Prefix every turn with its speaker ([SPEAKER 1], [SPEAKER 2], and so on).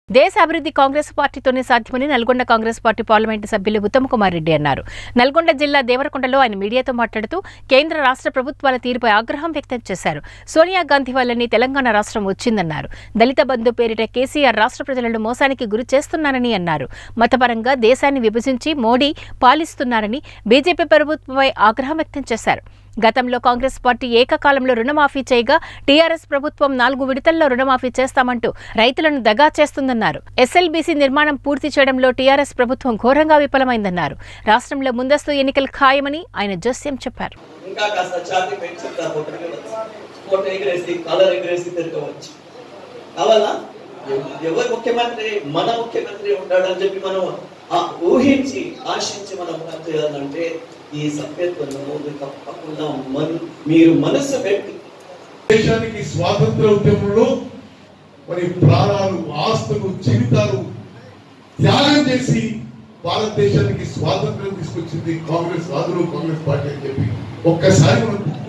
[SPEAKER 1] దేశ అభివృద్ధి కాంగ్రెస్ పార్టీతోనే సాధ్యమని నల్గొండ కాంగ్రెస్ పార్టీ పార్లమెంటు సభ్యులు ఉత్తమ్ కుమార్ రెడ్డి అన్నారు నల్గొండ జిల్లా దేవరకొండలో ఆయన మీడియాతో మాట్లాడుతూ కేంద్ర రాష్ట్ర ప్రభుత్వాల తీరుపై ఆగ్రహం వ్యక్తం చేశారు సోనియా గాంధీ వల్లనే తెలంగాణ రాష్ట్రం వచ్చిందన్నారు దళిత బంధు పేరిట కేసీఆర్ రాష్ట్ర ప్రజలను మోసానికి గురి చేస్తున్నారని అన్నారు మతపరంగా దేశాన్ని విభజించి మోడీ పాలిస్తున్నారని బీజేపీ ప్రభుత్వంపై ఆగ్రహం వ్యక్తం చేశారు గతంలో కాంగ్రెస్ పార్టీ ఏకకాలంలో రుణమాఫీ చేయగా టీఆర్ఎస్ ప్రభుత్వం నాలుగు విడతల్లో రుణమాఫీ చేస్తామంటూ రైతులను దగా చేస్తుందన్నారు ఎస్ఎల్బీసీ నిర్మాణం పూర్తి చేయడంలో టీఆర్ఎస్ ప్రభుత్వం ఘోరంగా విఫలమైందన్నారు రాష్ట్రంలో ముందస్తు ఎన్నికలు ఖాయమని ఆయన జోస్యం చెప్పారు
[SPEAKER 2] ఇంకా కాస్త ఛాతి పెంచి ఫోటో ఫోటో ఎగరేసి కలర్ ఎగరేసి తిరగవచ్చు కావాలా ఎవ- ఎవరు ముఖ్యమంత్రి మన ముఖ్యమంత్రి ఉంటాడని చెప్పి మనం ఆ ఊహించి ఆశించి మనం పని చేయాలంటే ఈ సభ్యత్వంలో ముందు తప్పకుండా మన మీరు మనసు పెట్టి
[SPEAKER 3] దేశానికి స్వాతంత్ర ఉద్యమంలో మరి ప్రాణాలు ఆస్తులు జీవితాలు త్యాగం చేసి భారతదేశానికి స్వాతంత్రం తీసుకొచ్చింది కాంగ్రెస్ రాజులు కాంగ్రెస్ పార్టీ అని చెప్పి ఒక్కసారి మనం గుర్తు